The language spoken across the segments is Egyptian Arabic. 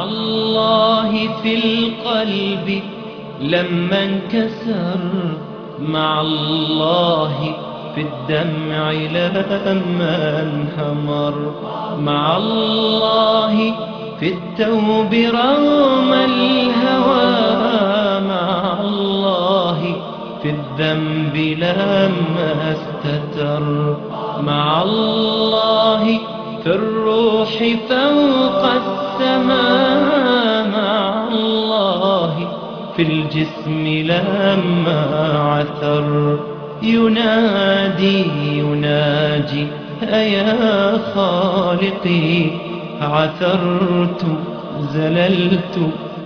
الله في القلب لما انكسر مع الله في الدمع لما انهمر مع الله في التوب رغم الهوى مع الله في الذنب لما استتر مع الله في الروح فوق السماء مع الله في الجسم لما عثر ينادي يناجي أيا خالقي عثرت زللت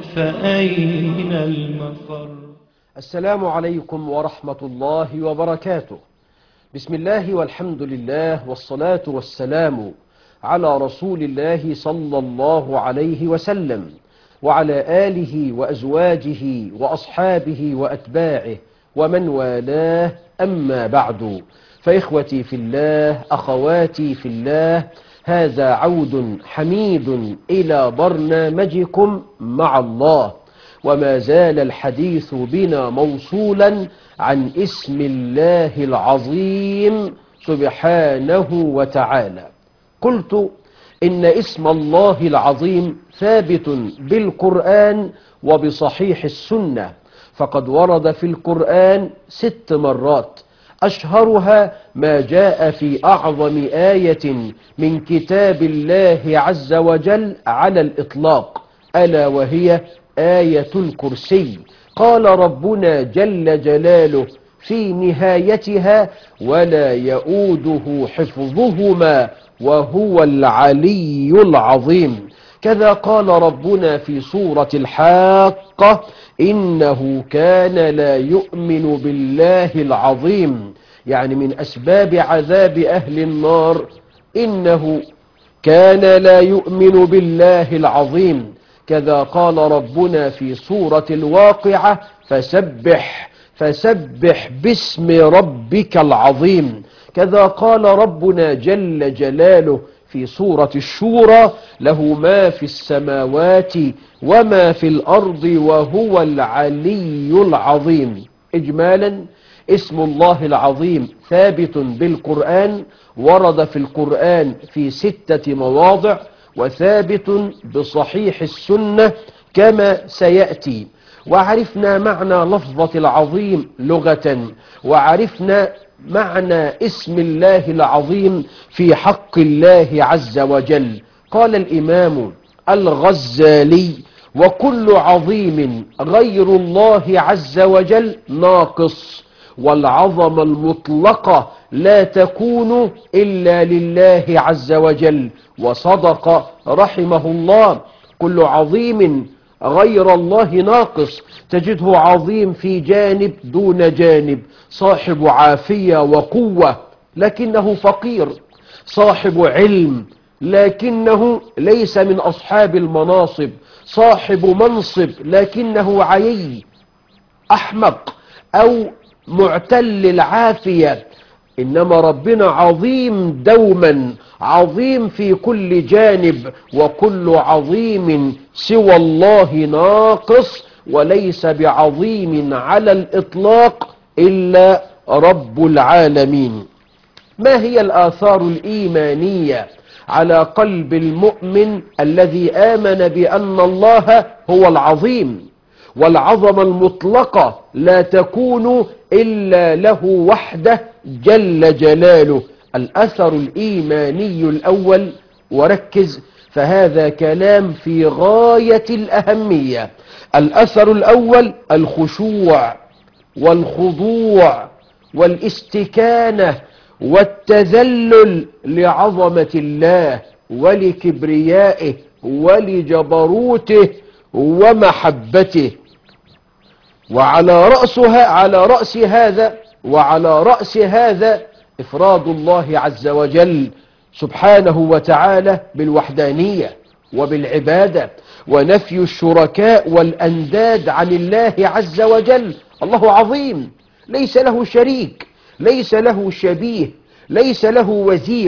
فأين المفر السلام عليكم ورحمة الله وبركاته بسم الله والحمد لله والصلاة والسلام على رسول الله صلى الله عليه وسلم وعلى آله وأزواجه وأصحابه وأتباعه ومن والاه أما بعد فإخوتي في الله أخواتي في الله هذا عود حميد إلى برنامجكم مع الله وما زال الحديث بنا موصولا عن اسم الله العظيم سبحانه وتعالى قلت إن اسم الله العظيم ثابت بالقرآن وبصحيح السنة فقد ورد في القرآن ست مرات أشهرها ما جاء في أعظم آية من كتاب الله عز وجل على الإطلاق ألا وهي آية الكرسي قال ربنا جل جلاله في نهايتها ولا يؤوده حفظهما وهو العلي العظيم كذا قال ربنا في سورة الحاقة إنه كان لا يؤمن بالله العظيم يعني من أسباب عذاب أهل النار إنه كان لا يؤمن بالله العظيم كذا قال ربنا في سورة الواقعة فسبح فسبح باسم ربك العظيم كذا قال ربنا جل جلاله في سورة الشورى له ما في السماوات وما في الأرض وهو العلي العظيم إجمالا اسم الله العظيم ثابت بالقرآن ورد في القرآن في ستة مواضع وثابت بصحيح السنة كما سيأتي وعرفنا معنى لفظة العظيم لغة وعرفنا معنى اسم الله العظيم في حق الله عز وجل قال الإمام الغزالي وكل عظيم غير الله عز وجل ناقص والعظمة المطلقة لا تكون إلا لله عز وجل وصدق رحمه الله كل عظيم غير الله ناقص تجده عظيم في جانب دون جانب صاحب عافية وقوة لكنه فقير صاحب علم لكنه ليس من أصحاب المناصب صاحب منصب لكنه عيي أحمق أو معتل العافية إنما ربنا عظيم دوما عظيم في كل جانب وكل عظيم سوى الله ناقص وليس بعظيم على الإطلاق إلا رب العالمين ما هي الآثار الإيمانية على قلب المؤمن الذي آمن بأن الله هو العظيم والعظمة المطلقة لا تكون إلا له وحده جل جلاله الأثر الإيماني الأول وركز فهذا كلام في غاية الأهمية الأثر الأول الخشوع والخضوع والاستكانة والتذلل لعظمة الله ولكبريائه ولجبروته ومحبته وعلى رأسها على رأس هذا وعلى رأس هذا إفراد الله عز وجل سبحانه وتعالى بالوحدانية وبالعبادة ونفي الشركاء والأنداد عن الله عز وجل الله عظيم ليس له شريك ليس له شبيه ليس له وزير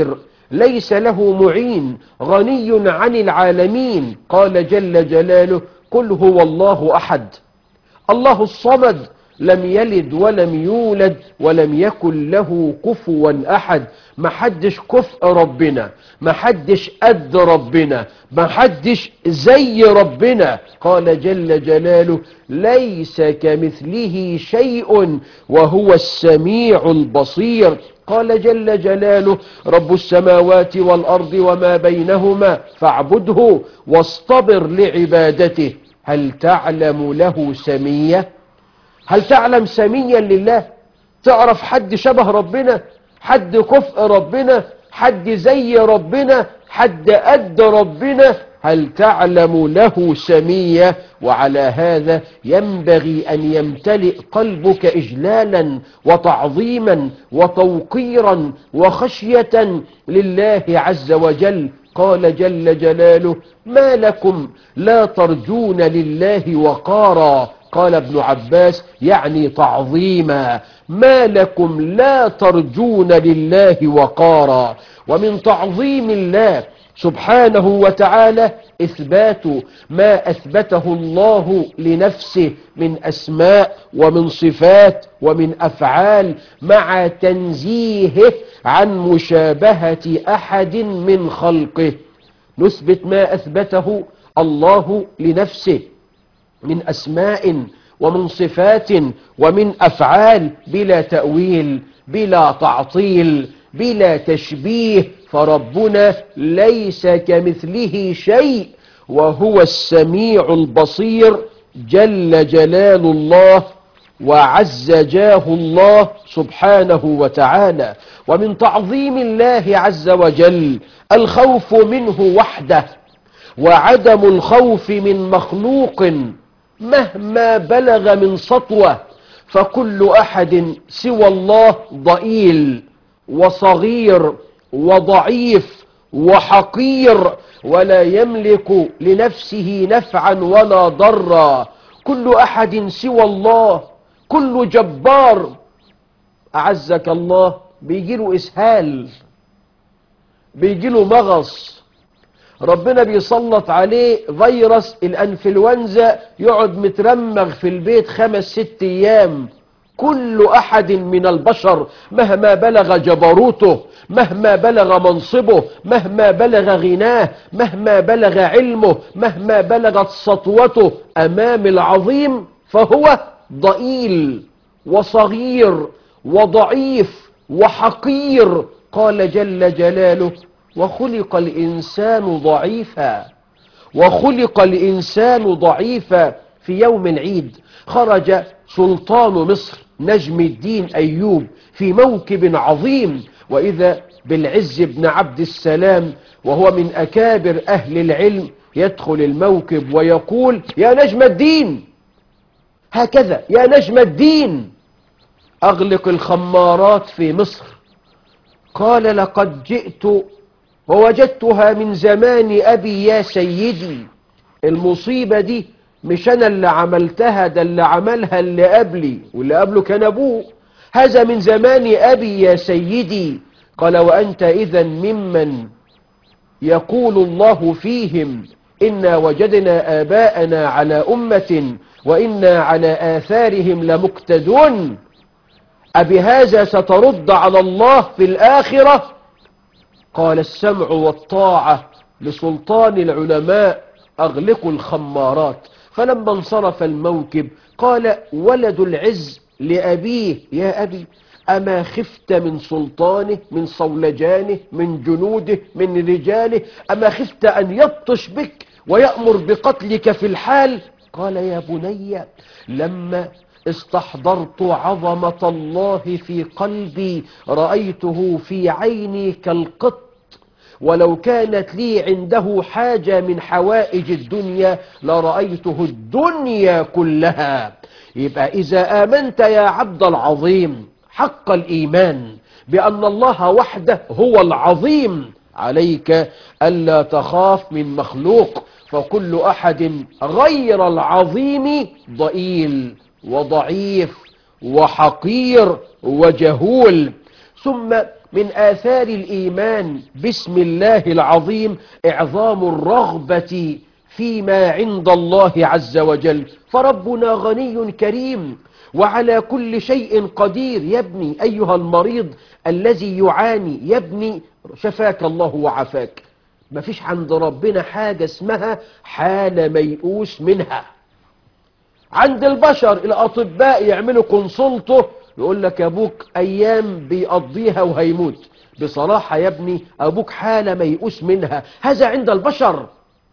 ليس له معين غني عن العالمين قال جل جلاله قل هو الله أحد الله الصمد لم يلد ولم يولد ولم يكن له كفوا أحد ما حدش كفء ربنا ما حدش قد ربنا ما حدش زي ربنا قال جل جلاله ليس كمثله شيء وهو السميع البصير قال جل جلاله رب السماوات والأرض وما بينهما فاعبده واصطبر لعبادته هل تعلم له سميه هل تعلم سميا لله تعرف حد شبه ربنا حد كفء ربنا حد زي ربنا حد قد ربنا هل تعلم له سمية وعلى هذا ينبغي أن يمتلئ قلبك إجلالا وتعظيما وتوقيرا وخشية لله عز وجل قال جل جلاله ما لكم لا ترجون لله وقارا قال ابن عباس يعني تعظيما ما لكم لا ترجون لله وقارا ومن تعظيم الله سبحانه وتعالى إثبات ما أثبته الله لنفسه من أسماء ومن صفات ومن أفعال مع تنزيهه عن مشابهة أحد من خلقه نثبت ما أثبته الله لنفسه من أسماء ومن صفات ومن أفعال بلا تأويل بلا تعطيل بلا تشبيه فربنا ليس كمثله شيء وهو السميع البصير جل جلال الله وعز جاه الله سبحانه وتعالى ومن تعظيم الله عز وجل الخوف منه وحده وعدم الخوف من مخلوق مهما بلغ من سطوة فكل أحد سوى الله ضئيل وصغير وضعيف وحقير ولا يملك لنفسه نفعا ولا ضرا كل أحد سوى الله كل جبار أعزك الله بيجيله إسهال بيجيله مغص ربنا بيسلط عليه فيروس الانفلونزا يقعد مترمغ في البيت خمس ست ايام كل احد من البشر مهما بلغ جبروته مهما بلغ منصبه مهما بلغ غناه مهما بلغ علمه مهما بلغت سطوته امام العظيم فهو ضئيل وصغير وضعيف وحقير قال جل جلاله وخلق الإنسان ضعيفا وخلق الإنسان ضعيفا في يوم العيد خرج سلطان مصر نجم الدين أيوب في موكب عظيم وإذا بالعز بن عبد السلام وهو من أكابر أهل العلم يدخل الموكب ويقول يا نجم الدين هكذا يا نجم الدين أغلق الخمارات في مصر قال لقد جئت ووجدتها من زمان أبي يا سيدي المصيبة دي مش أنا اللي عملتها ده اللي عملها اللي قبلي واللي قبله كان أبوه هذا من زمان أبي يا سيدي قال وأنت إذا ممن يقول الله فيهم إنا وجدنا آباءنا على أمة وإنا على آثارهم لمقتدون أبهذا سترد على الله في الآخرة قال السمع والطاعة لسلطان العلماء أغلقوا الخمارات فلما انصرف الموكب قال ولد العز لأبيه يا أبي أما خفت من سلطانه من صولجانه من جنوده من رجاله أما خفت أن يبطش بك ويأمر بقتلك في الحال قال يا بني لما استحضرت عظمة الله في قلبي رأيته في عيني كالقط ولو كانت لي عنده حاجة من حوائج الدنيا لرأيته الدنيا كلها يبقى إذا آمنت يا عبد العظيم حق الإيمان بأن الله وحده هو العظيم عليك ألا تخاف من مخلوق فكل أحد غير العظيم ضئيل وضعيف وحقير وجهول ثم من آثار الإيمان باسم الله العظيم إعظام الرغبة فيما عند الله عز وجل فربنا غني كريم وعلى كل شيء قدير يا ابني أيها المريض الذي يعاني يا ابني شفاك الله وعافاك ما فيش عند ربنا حاجة اسمها حالة ميؤوس منها عند البشر الأطباء يعملوا كونسلته يقول لك أبوك أيام بيقضيها وهيموت بصراحة يا ابني أبوك حالة ميؤوس منها هذا عند البشر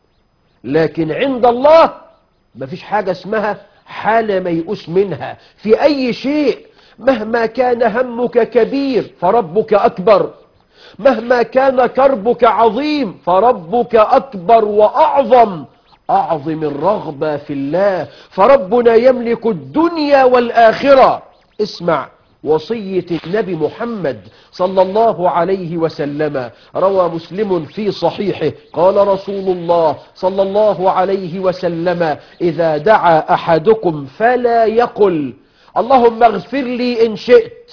لكن عند الله ما فيش حاجة اسمها حالة ميؤوس منها في أي شيء مهما كان همك كبير فربك أكبر مهما كان كربك عظيم فربك أكبر وأعظم أعظم الرغبة في الله فربنا يملك الدنيا والآخرة اسمع وصية النبي محمد صلى الله عليه وسلم روى مسلم في صحيحه قال رسول الله صلى الله عليه وسلم إذا دعا أحدكم فلا يقل اللهم اغفر لي إن شئت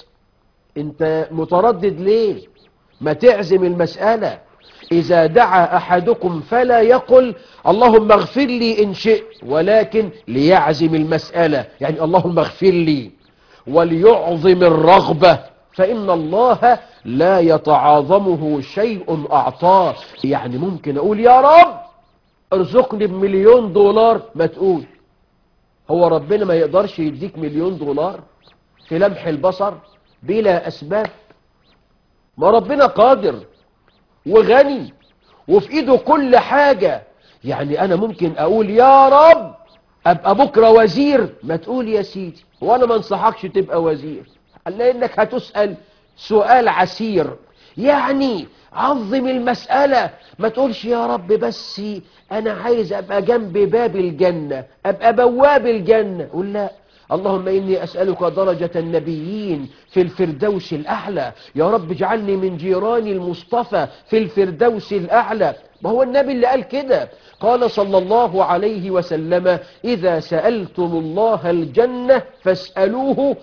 انت متردد ليه ما تعزم المسألة إذا دعا أحدكم فلا يقل اللهم اغفر لي إن شئت ولكن ليعزم المسألة يعني اللهم اغفر لي وليعظم الرغبة فإن الله لا يتعاظمه شيء أعطاه يعني ممكن أقول يا رب ارزقني بمليون دولار ما تقول هو ربنا ما يقدرش يديك مليون دولار في لمح البصر بلا أسباب ما ربنا قادر وغني وفي ايده كل حاجة يعني انا ممكن اقول يا رب ابقى بكرة وزير ما تقول يا سيدي وانا ما انصحكش تبقى وزير لانك هتسأل سؤال عسير يعني عظم المسألة ما تقولش يا رب بس انا عايز ابقى جنب باب الجنة ابقى بواب الجنة قول لا اللهم إني أسألك درجة النبيين في الفردوس الأعلى يا رب اجعلني من جيران المصطفى في الفردوس الأعلى ما هو النبي اللي قال كده قال صلى الله عليه وسلم إذا سألتم الله الجنة فاسألوه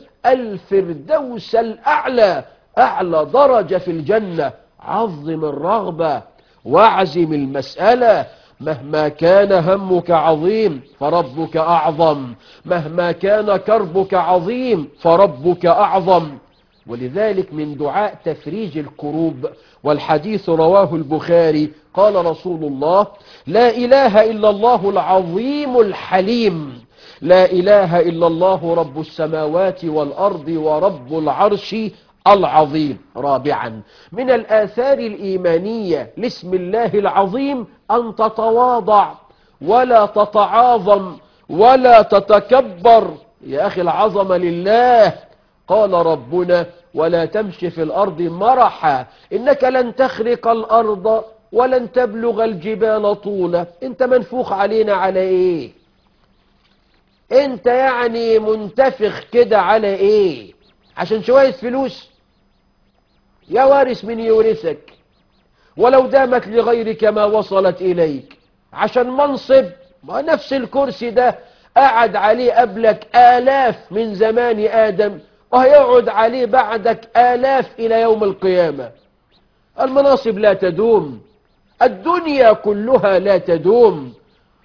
الفردوس الأعلى أعلى درجة في الجنة عظم الرغبة واعزم المسألة مهما كان همك عظيم فربك أعظم مهما كان كربك عظيم فربك أعظم ولذلك من دعاء تفريج الكروب والحديث رواه البخاري قال رسول الله لا إله إلا الله العظيم الحليم لا إله إلا الله رب السماوات والأرض ورب العرش العظيم رابعا من الآثار الإيمانية لاسم الله العظيم أن تتواضع ولا تتعاظم ولا تتكبر يا أخي العظمة لله قال ربنا ولا تمشي في الأرض مرحا إنك لن تخرق الأرض ولن تبلغ الجبال طولا انت منفوخ علينا على ايه انت يعني منتفخ كده على ايه عشان شوية فلوس يا وارث من يورثك ولو دامت لغيرك ما وصلت إليك عشان منصب ما نفس الكرسي ده قعد عليه قبلك آلاف من زمان آدم وهيقعد عليه بعدك آلاف إلى يوم القيامة المناصب لا تدوم الدنيا كلها لا تدوم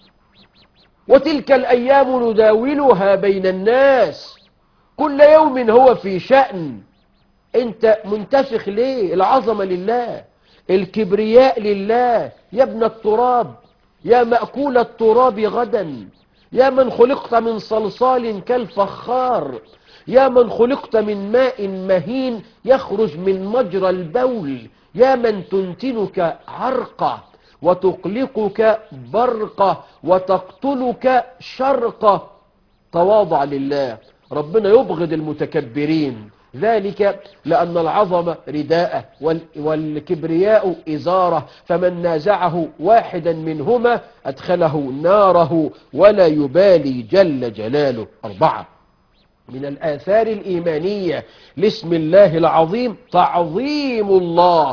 وتلك الأيام نداولها بين الناس كل يوم هو في شأن انت منتفخ ليه العظمة لله الكبرياء لله يا ابن التراب يا مأكول التراب غدا يا من خلقت من صلصال كالفخار يا من خلقت من ماء مهين يخرج من مجرى البول يا من تنتنك عرقة وتقلقك برقة وتقتلك شرقة تواضع لله ربنا يبغض المتكبرين ذلك لأن العظمة رداءه والكبرياء إزارة فمن نازعه واحدا منهما أدخله ناره ولا يبالي جل جلاله أربعة من الآثار الإيمانية لاسم الله العظيم تعظيم الله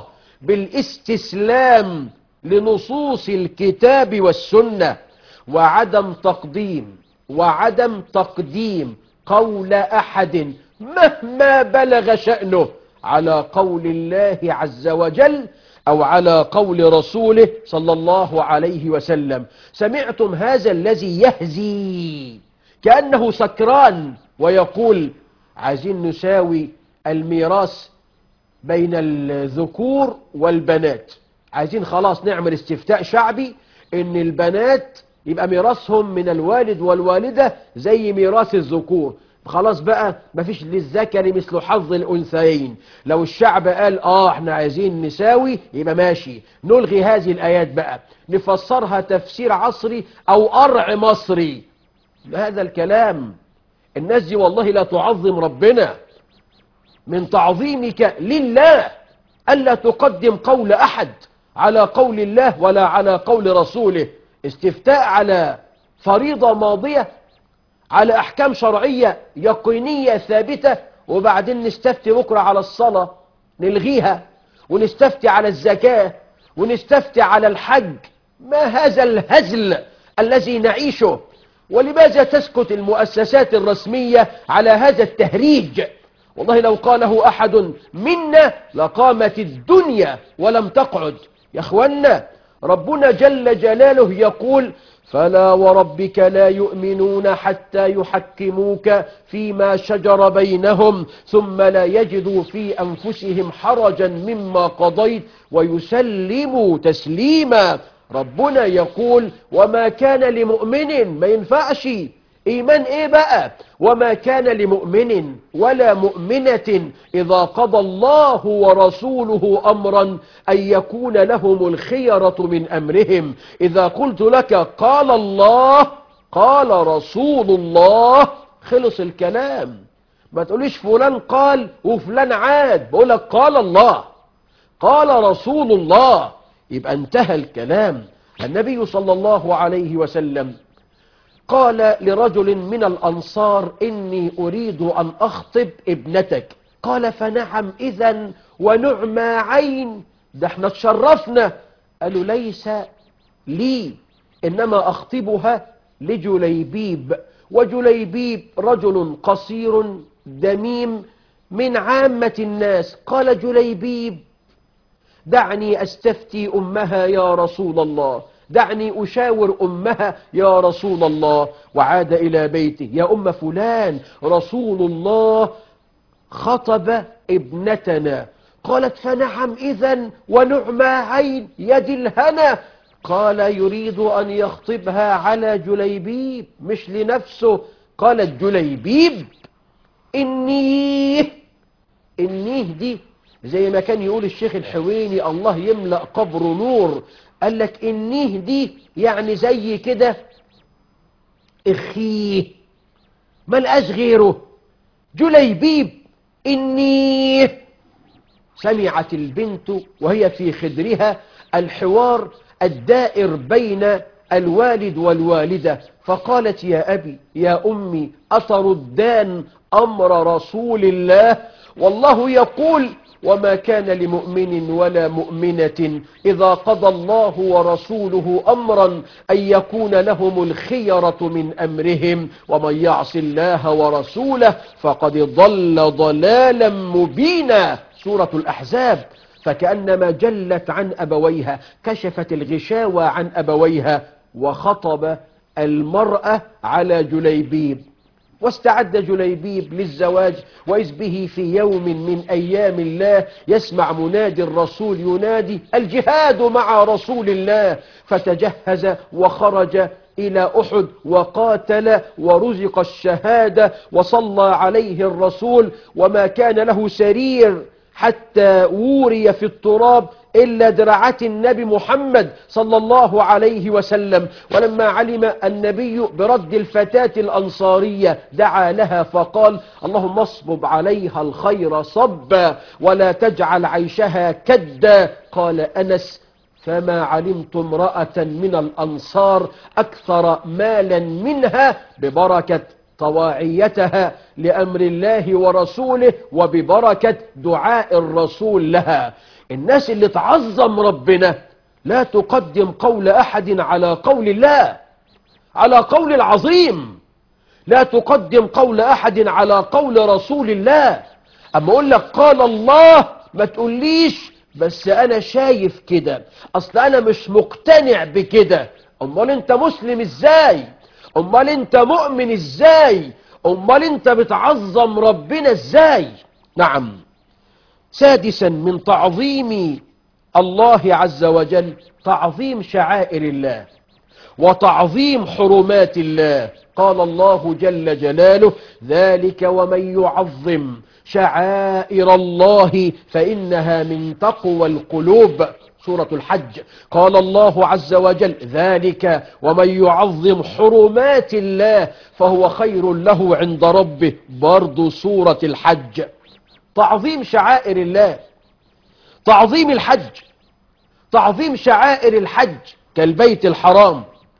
بالاستسلام لنصوص الكتاب والسنة وعدم تقديم وعدم تقديم قول أحد مهما بلغ شأنه على قول الله عز وجل أو على قول رسوله صلى الله عليه وسلم سمعتم هذا الذي يهزي كأنه سكران ويقول عايزين نساوي الميراث بين الذكور والبنات عايزين خلاص نعمل استفتاء شعبي ان البنات يبقى ميراثهم من الوالد والوالدة زي ميراث الذكور خلاص بقى مفيش للذكر مثل حظ الأنثيين لو الشعب قال اه احنا عايزين نساوي يبقى ماشي نلغي هذه الآيات بقى نفسرها تفسير عصري أو قرع مصري هذا الكلام الناس دي والله لا تعظم ربنا من تعظيمك لله ألا تقدم قول أحد على قول الله ولا على قول رسوله استفتاء على فريضة ماضية على أحكام شرعية يقينية ثابتة وبعدين نستفتي بكرة على الصلاة نلغيها ونستفتي على الزكاة ونستفتي على الحج ما هذا الهزل الذي نعيشه ولماذا تسكت المؤسسات الرسمية على هذا التهريج والله لو قاله أحد منا لقامت الدنيا ولم تقعد يا أخوانا ربنا جل جلاله يقول فلا وربك لا يؤمنون حتى يحكموك فيما شجر بينهم ثم لا يجدوا في أنفسهم حرجا مما قضيت ويسلموا تسليما ربنا يقول وما كان لمؤمن ما ينفعش إيمان إيه بقى وما كان لمؤمن ولا مؤمنة إذا قضى الله ورسوله أمرا أن يكون لهم الخيرة من أمرهم إذا قلت لك قال الله قال رسول الله خلص الكلام ما تقوليش فلان قال وفلان عاد بقولك قال الله قال رسول الله يبقى انتهى الكلام النبي صلى الله عليه وسلم قال لرجل من الأنصار إني أريد أن أخطب ابنتك قال فنعم إذا ونعم عين ده احنا تشرفنا قالوا ليس لي إنما أخطبها لجليبيب وجليبيب رجل قصير دميم من عامة الناس قال جليبيب دعني أستفتي أمها يا رسول الله دعني أشاور أمها يا رسول الله وعاد إلى بيته يا أم فلان رسول الله خطب ابنتنا قالت فنعم إذا ونعم عين يد الهنا قال يريد أن يخطبها على جليبيب مش لنفسه قالت جليبيب إني إنيه دي زي ما كان يقول الشيخ الحويني الله يملأ قبر نور قال لك إنيه دي يعني زي كده إخيه ما لقاش غيره جليبيب إني سمعت البنت وهي في خدرها الحوار الدائر بين الوالد والوالدة فقالت يا أبي يا أمي أتردان أمر رسول الله والله يقول وما كان لمؤمن ولا مؤمنة إذا قضى الله ورسوله أمرا أن يكون لهم الخيرة من أمرهم ومن يعص الله ورسوله فقد ضل ضلالا مبينا سورة الأحزاب فكأنما جلت عن أبويها كشفت الغشاوة عن أبويها وخطب المرأة على جليبيب واستعد جليبيب للزواج وإذ به في يوم من أيام الله يسمع منادي الرسول ينادي الجهاد مع رسول الله فتجهز وخرج إلى أحد وقاتل ورزق الشهادة وصلى عليه الرسول وما كان له سرير حتى وري في التراب إلا درعات النبي محمد صلى الله عليه وسلم ولما علم النبي برد الفتاة الأنصارية دعا لها فقال اللهم اصبب عليها الخير صبا ولا تجعل عيشها كدا قال أنس فما علمت امرأة من الأنصار أكثر مالا منها ببركة طواعيتها لأمر الله ورسوله وببركة دعاء الرسول لها الناس اللي تعظم ربنا لا تقدم قول أحد على قول الله على قول العظيم لا تقدم قول أحد على قول رسول الله اما اقول لك قال الله ما تقوليش بس انا شايف كده اصل انا مش مقتنع بكده امال انت مسلم ازاي امال انت مؤمن ازاي امال انت بتعظم ربنا ازاي نعم سادسا من تعظيم الله عز وجل تعظيم شعائر الله وتعظيم حرمات الله قال الله جل جلاله ذلك ومن يعظم شعائر الله فإنها من تقوى القلوب سورة الحج قال الله عز وجل ذلك ومن يعظم حرمات الله فهو خير له عند ربه برضو سورة الحج تعظيم شعائر الله تعظيم الحج تعظيم شعائر الحج كالبيت الحرام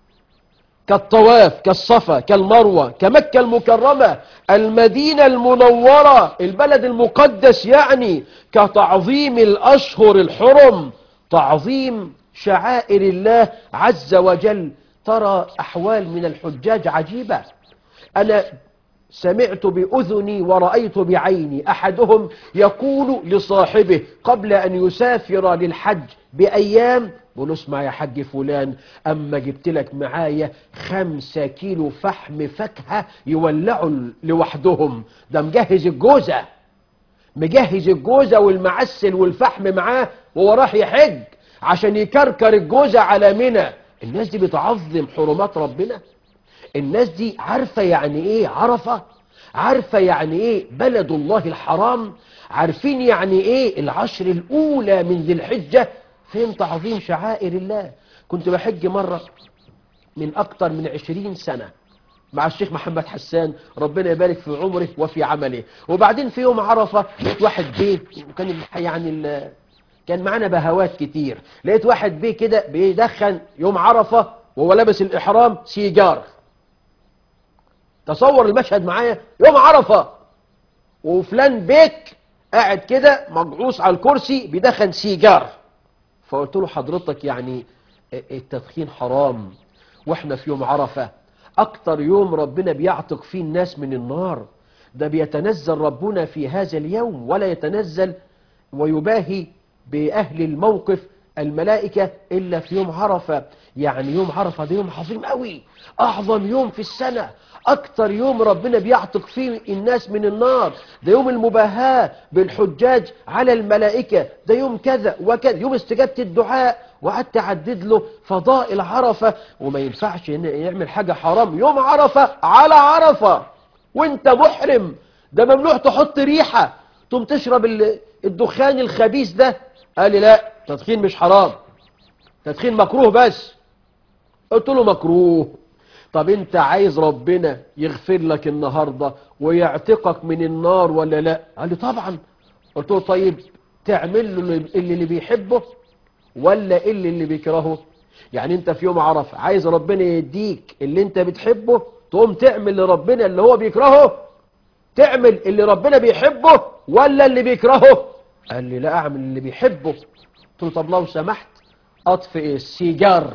كالطواف كالصفا كالمروة كمكة المكرمة المدينة المنورة البلد المقدس يعني كتعظيم الأشهر الحرم تعظيم شعائر الله عز وجل ترى أحوال من الحجاج عجيبة أنا سمعت بأذني ورأيت بعيني أحدهم يقول لصاحبه قبل أن يسافر للحج بأيام بقول اسمع يا حاج فلان أما جبت لك معايا خمسة كيلو فحم فاكهة يولعوا لوحدهم ده مجهز الجوزة مجهز الجوزة والمعسل والفحم معاه وهو راح يحج عشان يكركر الجوزة على منى الناس دي بتعظم حرمات ربنا الناس دي عارفة يعني ايه عرفة عارفة يعني ايه بلد الله الحرام عارفين يعني ايه العشر الاولى من ذي الحجة فين تعظيم شعائر الله كنت بحج مرة من اكتر من عشرين سنة مع الشيخ محمد حسان ربنا يبارك في عمره وفي عمله وبعدين في يوم عرفة لقيت واحد بيه وكان يعني ال- كان معانا بهوات كتير لقيت واحد بيه كده بيدخن يوم عرفة وهو لابس الإحرام سيجار تصور المشهد معايا يوم عرفة وفلان بيك قاعد كده مجعوص على الكرسي بيدخن سيجار فقلت له حضرتك يعني التدخين حرام واحنا في يوم عرفة اكتر يوم ربنا بيعتق فيه الناس من النار ده بيتنزل ربنا في هذا اليوم ولا يتنزل ويباهي بأهل الموقف الملائكة إلا في يوم عرفة يعني يوم عرفة ده يوم عظيم قوي أعظم يوم في السنة أكتر يوم ربنا بيعتق فيه الناس من النار ده يوم المباهاة بالحجاج على الملائكة ده يوم كذا وكذا يوم استجابة الدعاء وقعدت أعدد له فضائل عرفة وما ينفعش إن يعمل حاجة حرام يوم عرفة على عرفة وانت محرم ده ممنوع تحط ريحة تقوم تشرب ال- الدخان الخبيث ده قال لي لا تدخين مش حرام تدخين مكروه بس قلت له مكروه طب انت عايز ربنا يغفر لك النهاردة ويعتقك من النار ولا لا قال لي طبعا قلت له طيب تعمل له اللي اللي بيحبه ولا اللي اللي بيكرهه يعني انت في يوم عرفة عايز ربنا يديك اللي انت بتحبه تقوم تعمل لربنا اللي هو بيكرهه تعمل اللي ربنا بيحبه ولا اللي بيكرهه قال لي لا اعمل اللي بيحبه قلت له طب لو سمحت اطفئ السيجار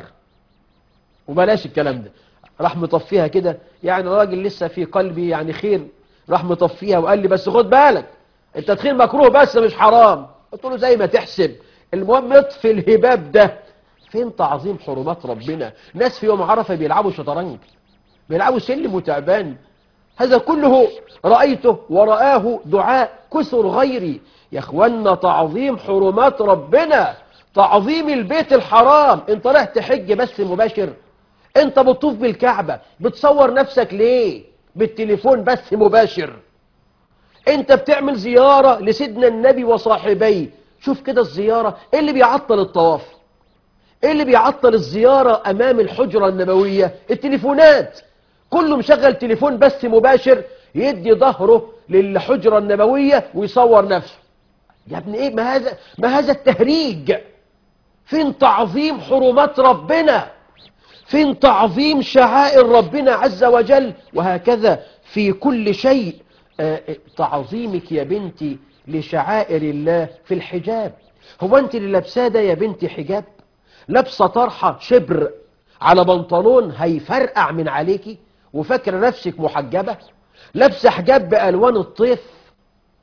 وبلاش الكلام ده راح مطفيها كده يعني راجل لسه في قلبي يعني خير راح مطفيها وقال لي بس خد بالك التدخين مكروه بس مش حرام قلت له زي ما تحسب المهم اطفي الهباب ده فين تعظيم حرمات ربنا ناس في يوم عرفة بيلعبوا شطرنج بيلعبوا سلم وتعبان هذا كله رأيته ورآه دعاء كثر غيري يا اخوانا تعظيم حرمات ربنا تعظيم البيت الحرام انت رايح تحج بس مباشر انت بتطوف بالكعبة بتصور نفسك ليه بالتليفون بس مباشر انت بتعمل زيارة لسيدنا النبي وصاحبيه شوف كده الزيارة ايه اللي بيعطل الطواف ايه اللي بيعطل الزيارة امام الحجرة النبوية التليفونات كله مشغل تليفون بس مباشر يدي ظهره للحجرة النبوية ويصور نفسه يا ابن ايه ما هذا ما هذا التهريج فين تعظيم حرمات ربنا فين تعظيم شعائر ربنا عز وجل وهكذا في كل شيء آه، تعظيمك يا بنتي لشعائر الله في الحجاب هو انت اللي لابساه ده يا بنتي حجاب لابسه طرحه شبر على بنطلون هيفرقع من عليكي وفاكره نفسك محجبه لابسه حجاب بالوان الطيف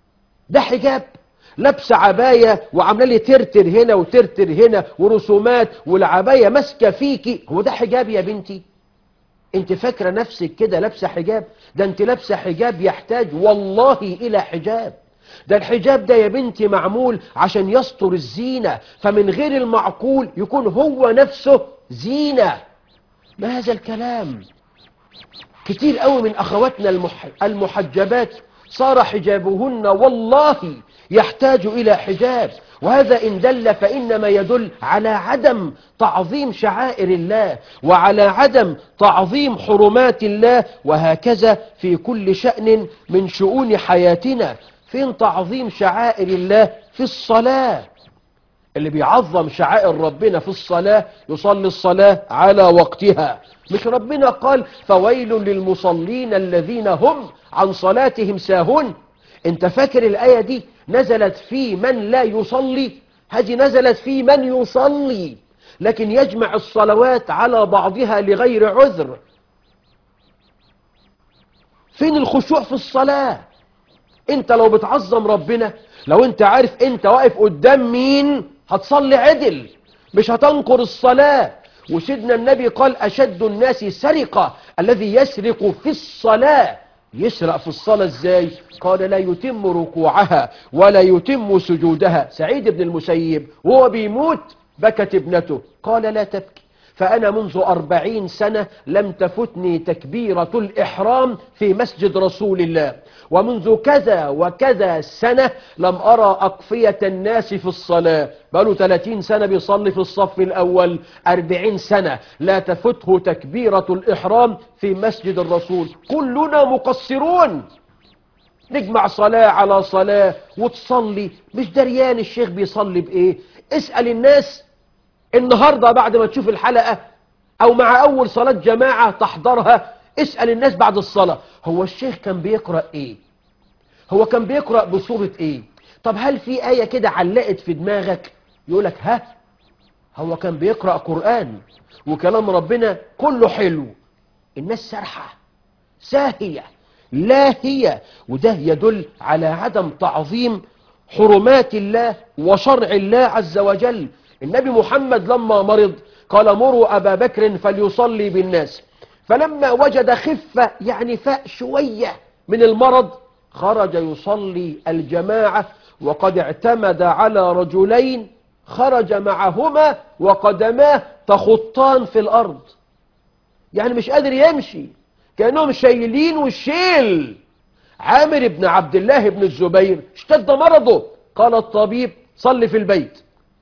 ده حجاب لابسه عبايه وعامله لي ترتر هنا وترتر هنا ورسومات والعبايه ماسكه فيكي هو ده حجاب يا بنتي انت فاكره نفسك كده لابسه حجاب ده انت لابسه حجاب يحتاج والله الى حجاب ده الحجاب ده يا بنتي معمول عشان يستر الزينه فمن غير المعقول يكون هو نفسه زينه ما هذا الكلام كتير قوي من اخواتنا المح... المحجبات صار حجابهن والله يحتاج الى حجاب وهذا ان دل فانما يدل على عدم تعظيم شعائر الله وعلى عدم تعظيم حرمات الله وهكذا في كل شأن من شؤون حياتنا فين تعظيم شعائر الله في الصلاة اللي بيعظم شعائر ربنا في الصلاة يصلي الصلاة على وقتها مش ربنا قال فويل للمصلين الذين هم عن صلاتهم ساهون انت فاكر الآية دي نزلت في من لا يصلي هذه نزلت في من يصلي لكن يجمع الصلوات على بعضها لغير عذر فين الخشوع في الصلاة انت لو بتعظم ربنا لو انت عارف انت واقف قدام مين هتصلي عدل مش هتنقر الصلاة وسيدنا النبي قال أشد الناس سرقة الذي يسرق في الصلاة يسرق في الصلاة ازاي قال لا يتم ركوعها ولا يتم سجودها سعيد بن المسيب وهو بيموت بكت ابنته قال لا تبكي فأنا منذ أربعين سنة لم تفتني تكبيرة الإحرام في مسجد رسول الله ومنذ كذا وكذا سنة لم أرى أقفية الناس في الصلاة بقاله 30 سنة بيصلي في الصف الأول 40 سنة لا تفته تكبيرة الإحرام في مسجد الرسول كلنا مقصرون نجمع صلاة على صلاة وتصلي مش دريان الشيخ بيصلي بإيه اسأل الناس النهاردة بعد ما تشوف الحلقة أو مع أول صلاة جماعة تحضرها اسأل الناس بعد الصلاة هو الشيخ كان بيقرأ إيه هو كان بيقرأ بصورة إيه طب هل في آية كده علقت في دماغك يقولك ها هو كان بيقرأ قرآن وكلام ربنا كله حلو الناس سرحة ساهية لاهية وده يدل على عدم تعظيم حرمات الله وشرع الله عز وجل النبي محمد لما مرض قال مروا أبا بكر فليصلي بالناس فلما وجد خفة يعني فاء شوية من المرض خرج يصلي الجماعة وقد اعتمد على رجلين خرج معهما وقدماه تخطان في الأرض يعني مش قادر يمشي كأنهم شايلين والشيل عامر بن عبد الله بن الزبير اشتد مرضه قال الطبيب صل في البيت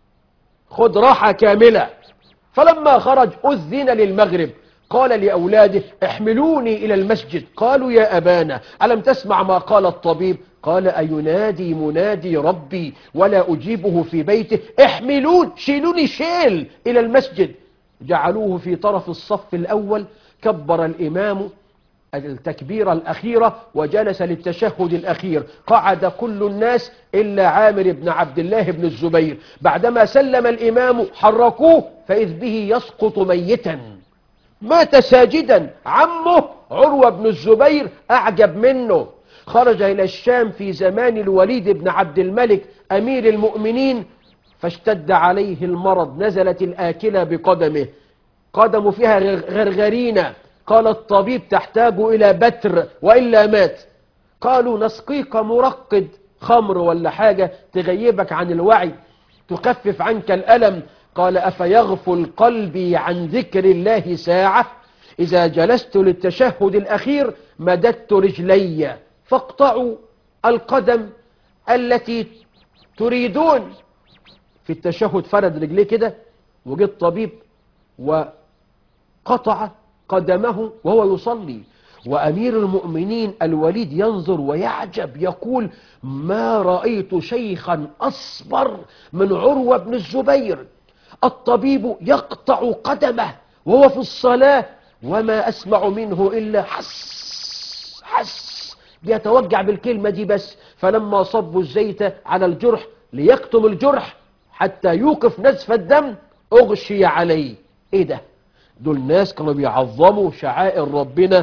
خد راحة كاملة فلما خرج أذن للمغرب قال لأولاده احملوني إلى المسجد قالوا يا أبانا ألم تسمع ما قال الطبيب قال أينادي منادي ربي ولا أجيبه في بيته احملون شيلوني شيل إلى المسجد جعلوه في طرف الصف الأول كبر الإمام التكبيرة الأخيرة وجلس للتشهد الأخير قعد كل الناس إلا عامر بن عبد الله بن الزبير بعدما سلم الإمام حركوه فإذ به يسقط ميتا مات ساجدا عمه عروة بن الزبير أعجب منه خرج إلى الشام في زمان الوليد بن عبد الملك أمير المؤمنين فاشتد عليه المرض نزلت الآكلة بقدمه قدمه فيها غرغرينة قال الطبيب تحتاج إلى بتر وإلا مات قالوا نسقيك مرقد خمر ولا حاجة تغيبك عن الوعي تخفف عنك الألم قال أفيغفل قلبي عن ذكر الله ساعة إذا جلست للتشهد الأخير مددت رجلي فاقطعوا القدم التي تريدون في التشهد فرد رجليه كده وجه الطبيب وقطع قدمه وهو يصلي وأمير المؤمنين الوليد ينظر ويعجب يقول ما رأيت شيخا أصبر من عروة بن الزبير الطبيب يقطع قدمه وهو في الصلاة وما أسمع منه إلا حس حس بيتوجع بالكلمة دي بس فلما صبوا الزيت على الجرح ليكتم الجرح حتى يوقف نزف الدم أغشي عليه إيه ده دول ناس كانوا بيعظموا شعائر ربنا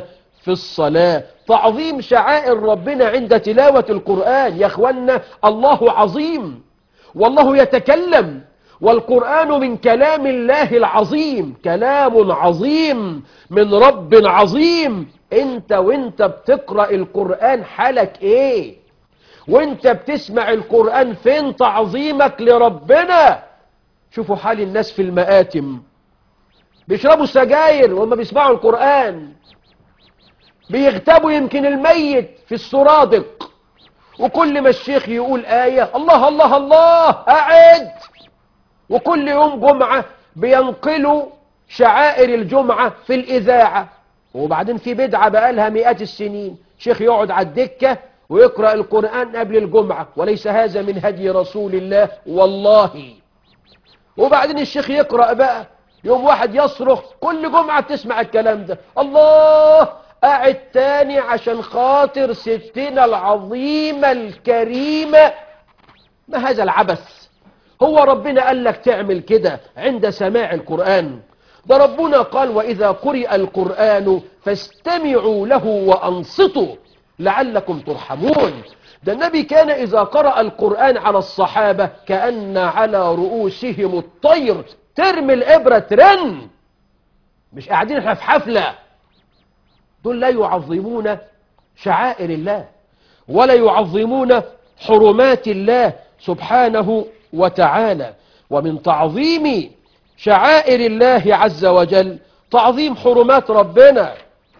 في الصلاة تعظيم شعائر ربنا عند تلاوة القرآن يا أخوانا الله عظيم والله يتكلم والقرآن من كلام الله العظيم كلام عظيم من رب عظيم انت وانت بتقرأ القرآن حالك ايه وانت بتسمع القرآن فين تعظيمك لربنا شوفوا حال الناس في المآتم بيشربوا سجاير وهم بيسمعوا القرآن بيغتابوا يمكن الميت في السرادق وكل ما الشيخ يقول آية الله الله الله قاعد وكل يوم جمعة بينقلوا شعائر الجمعة في الإذاعة وبعدين في بدعة بقالها مئات السنين شيخ يقعد على الدكة ويقرأ القرآن قبل الجمعة وليس هذا من هدي رسول الله والله وبعدين الشيخ يقرأ بقى يوم واحد يصرخ كل جمعة تسمع الكلام ده الله قاعد تاني عشان خاطر ستنا العظيمة الكريمة ما هذا العبث هو ربنا قال لك تعمل كده عند سماع القرآن ده ربنا قال وإذا قرئ القرآن فاستمعوا له وأنصتوا لعلكم ترحمون ده النبي كان إذا قرأ القرآن على الصحابة كأن على رؤوسهم الطير ترمي الإبرة ترن مش قاعدين احنا في حفلة دول لا يعظمون شعائر الله ولا يعظمون حرمات الله سبحانه وتعالى ومن تعظيم شعائر الله عز وجل تعظيم حرمات ربنا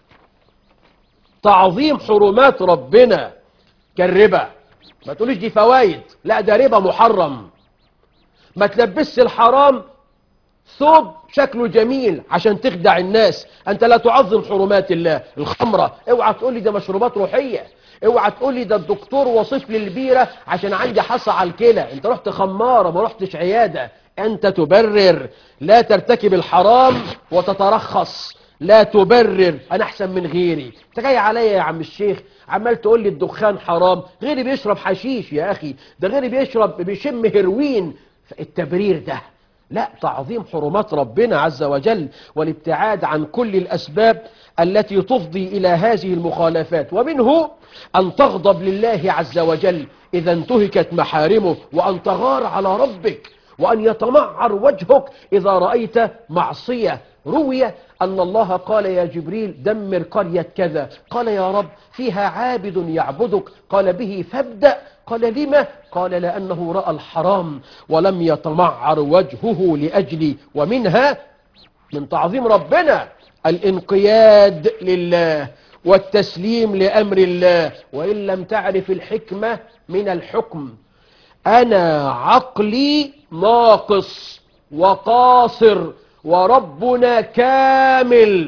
تعظيم حرمات ربنا كالربا ما تقوليش دي فوائد لا ده ربا محرم ما تلبسش الحرام ثوب شكله جميل عشان تخدع الناس انت لا تعظم حرمات الله الخمرة اوعى تقول لي ده مشروبات روحية اوعى تقول لي ده الدكتور وصف لي البيرة عشان عندي حصى على الكلى انت رحت خمارة ما رحتش عيادة انت تبرر لا ترتكب الحرام وتترخص لا تبرر انا احسن من غيري انت جاي عليا يا عم الشيخ عمال تقول لي الدخان حرام غيري بيشرب حشيش يا اخي ده غيري بيشرب بيشم هيروين التبرير ده لا تعظيم حرمات ربنا عز وجل والابتعاد عن كل الأسباب التي تفضي إلى هذه المخالفات ومنه أن تغضب لله عز وجل إذا انتهكت محارمه وأن تغار على ربك وأن يتمعر وجهك إذا رأيت معصية روي أن الله قال يا جبريل دمر قرية كذا قال يا رب فيها عابد يعبدك قال به فابدأ قال لما قال لأنه رأى الحرام ولم يتمعر وجهه لأجلي ومنها من تعظيم ربنا الانقياد لله والتسليم لأمر الله وإن لم تعرف الحكمة من الحكم أنا عقلي ناقص وقاصر وربنا كامل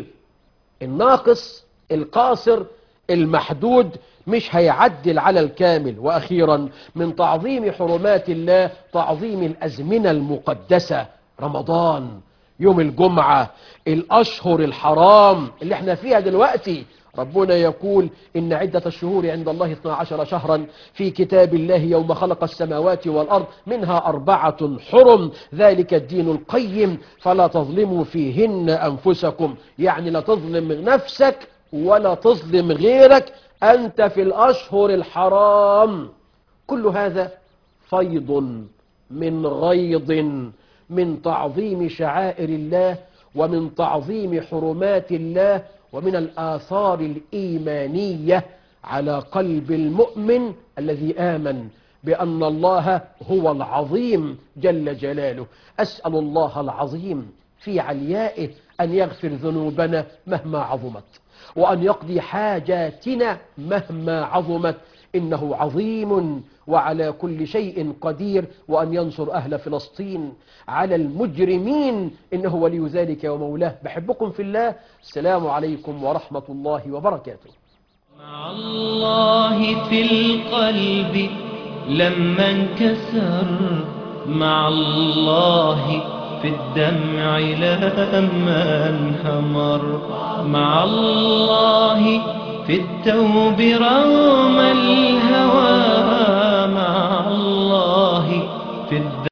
الناقص القاصر المحدود مش هيعدل على الكامل وأخيرا من تعظيم حرمات الله تعظيم الأزمنة المقدسة رمضان يوم الجمعة الأشهر الحرام اللي احنا فيها دلوقتي ربنا يقول إن عدة الشهور عند الله 12 شهرا في كتاب الله يوم خلق السماوات والأرض منها أربعة حرم ذلك الدين القيم فلا تظلموا فيهن أنفسكم يعني لا تظلم نفسك ولا تظلم غيرك أنت في الأشهر الحرام كل هذا فيض من غيض من تعظيم شعائر الله ومن تعظيم حرمات الله ومن الآثار الإيمانية على قلب المؤمن الذي آمن بأن الله هو العظيم جل جلاله أسأل الله العظيم في عليائه أن يغفر ذنوبنا مهما عظمت وأن يقضي حاجاتنا مهما عظمت إنه عظيم وعلى كل شيء قدير وأن ينصر أهل فلسطين على المجرمين إنه ولي ذلك ومولاه بحبكم في الله السلام عليكم ورحمة الله وبركاته مع الله في القلب لما انكسر مع الله في الدمع لما انهمر مع الله في التوب رغم الهوى